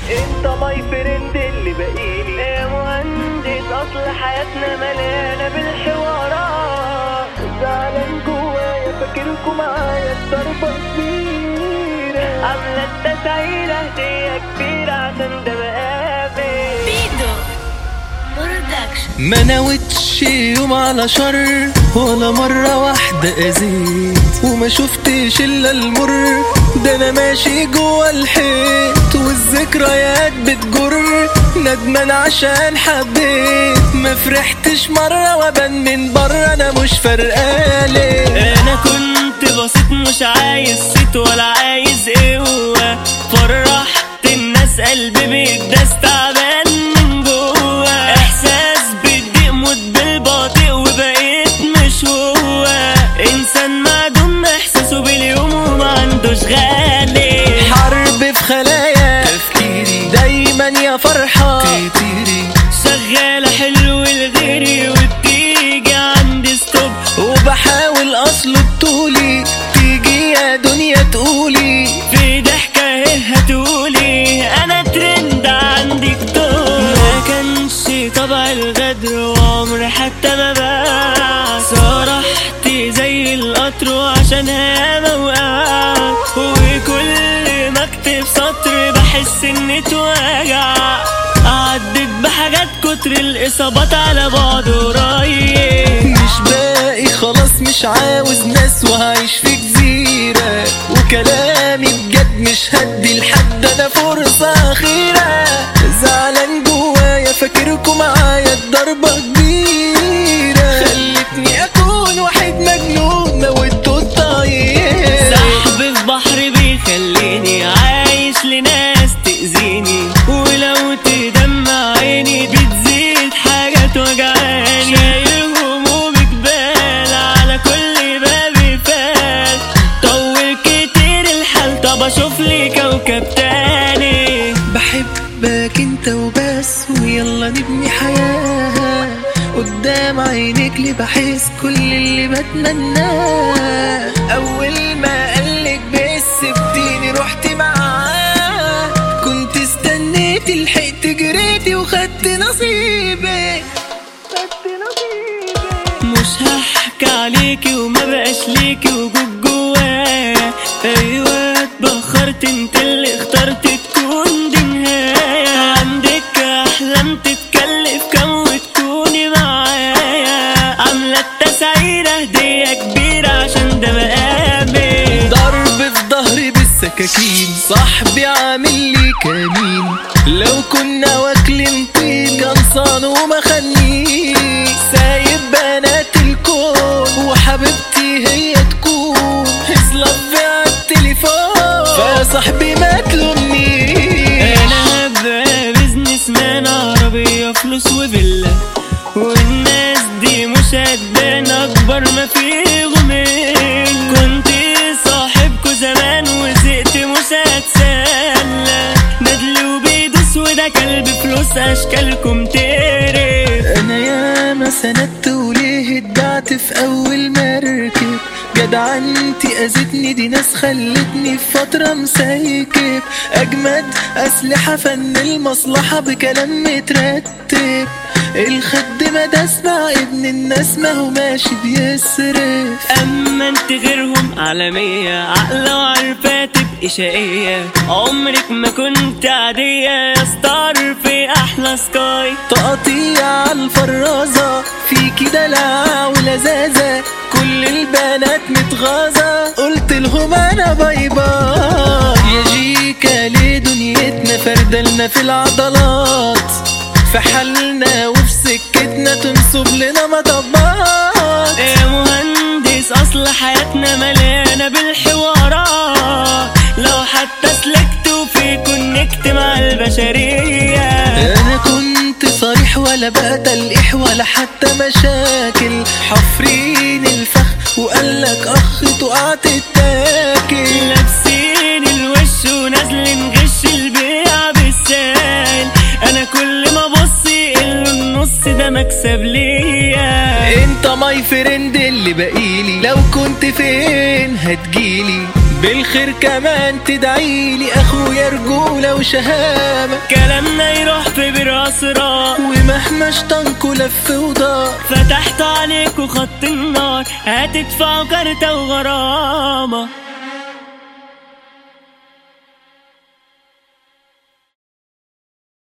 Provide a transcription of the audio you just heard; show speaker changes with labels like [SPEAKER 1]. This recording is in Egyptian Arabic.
[SPEAKER 1] انت ماي فريند اللي باقيلي يا مهندس اصل حياتنا مليانه بالحوارات زعلان جوايا فاكركم معايا الضربه كبيره عامله التسعيره هديه كبيره عشان ده مقابل
[SPEAKER 2] بيدو برودكشن
[SPEAKER 3] ما نويتش يوم على شر ولا مرة واحدة أذيت وما شفتش إلا المر ده أنا ماشي جوا الحيط والذكريات بتجر ندمان عشان حبيت ما فرحتش مرة وابان من بره أنا مش فارقالي
[SPEAKER 4] انا كنت بسيط مش عايز صيت ولا عايز قوة فرحت الناس قلبي بيداس تعبان من جوه احساس بالضيق موت بالبطيء وبقيت مش هو انسان معدوم احساسه باليوم وما عندوش غالي
[SPEAKER 3] حرب في خلايا تفكيري دايما يا فرحة تطيري
[SPEAKER 4] شغالة حلو لغيري وبتيجي عندي ستوب
[SPEAKER 3] وبحاول اصله بطولي تيجي يا دنيا تقولي
[SPEAKER 4] في ضحكة ايه هتقولي انا ترند عندي كتور ما كانش طبع الغدر وعمري حتى ما باع صرحت زي القطر وعشان ياما وقعت وكل ما اكتب سطر بحس اني اتوجع عدت بحاجات كتر الاصابات على بعد قريب
[SPEAKER 3] مش باقي خلاص مش عاوز ناس وهعيش في جزيرة وكلامي بجد مش هدي لحد انا فرصة اخيرة زعلان جوايا فاكركم معايا الضربة كبيرة خلتني اكون واحد مجنون موته الطيب
[SPEAKER 4] سحب في بحر بيخليني عايش لناس تأذيني ولو تدمع عيني بتزيد حاجة توجعاني شايل هموم جبال على كل باب فات طول كتير الحال طب اشوف لي كوكب تاني
[SPEAKER 3] بحبك انت وبس ويلا نبني حياة قدام عينيك اللي بحس كل اللي بتمناه اول ما قالك بس سبتيني رحت معاه كنت استنيت لحقت جريتي وخدت نصيبي خدت نصيبي
[SPEAKER 4] مش هحكي عليكي وما بقاش ليكي وجود جوايا ايوه اتبخرت انت اللي اخترت تكون دي نهاية عندك احلام تتكلف كم وتكوني معايا عاملة التسعيرة هدية كبيرة عشان ده مقامي
[SPEAKER 3] ضرب في ظهري بالسكاكين صاحبي عامل لي كمين لو كنا واكلين طين كان صان وما خليه سايب بنات الكون وحبيبتي هي تكون هزلف على التليفون فيا صاحبي ما تلومنيش
[SPEAKER 4] انا هبقى بيزنس مان عربية فلوس وفيلا والناس دي مش هتبان اكبر ما فيهم إلا. كنت صاحبكوا زمان وزهقت مش هتسلى ندل وبيدوس وده كلب فلوس اشكالكم تقرف
[SPEAKER 3] انا ياما سندت وليه اتبعت في اول مركب جدعنتي اذتني دي ناس خلتني في فترة مسيكب اجمد اسلحة فن المصلحة بكلام مترتب الخد ما ده اسمع ابن الناس ما هو ماشي بيصرف
[SPEAKER 4] اما انت غيرهم عالمية عاقلة وعارفة تبقي شقية عمرك ما كنت عادية يا ستار في احلى سكاي
[SPEAKER 3] تقطيع الفرازة فيكي دلع ولذاذة كل البنات متغاظة قلت لهم انا باي باي يا جيكا ليه دنيتنا فردلنا في العضلات في حالنا وفي سكتنا تنصب لنا مطبات
[SPEAKER 4] يا مهندس اصل حياتنا مليانة بالحوارات لو حتى سلكت في كونكت مع البشرية
[SPEAKER 3] انا كنت صريح ولا بقى تلقيح ولا حتى مشاكل حفرين الفخ وقالك اخ تقعت التاكل
[SPEAKER 4] لابسين الوش ونازلين غش البيع بالسال انا كل ما ابص الا النص ده مكسب ليا
[SPEAKER 3] انت ماي فريند اللي بقيلي لو كنت فين هتجيلي بالخير كمان تدعيلي اخويا رجولة وشهامة
[SPEAKER 4] كلامنا يروح في بير اسرار
[SPEAKER 3] ومهما اشتنكوا لف ودار
[SPEAKER 4] فتحت عليكوا خط النار هتدفعوا كارتة وغرامة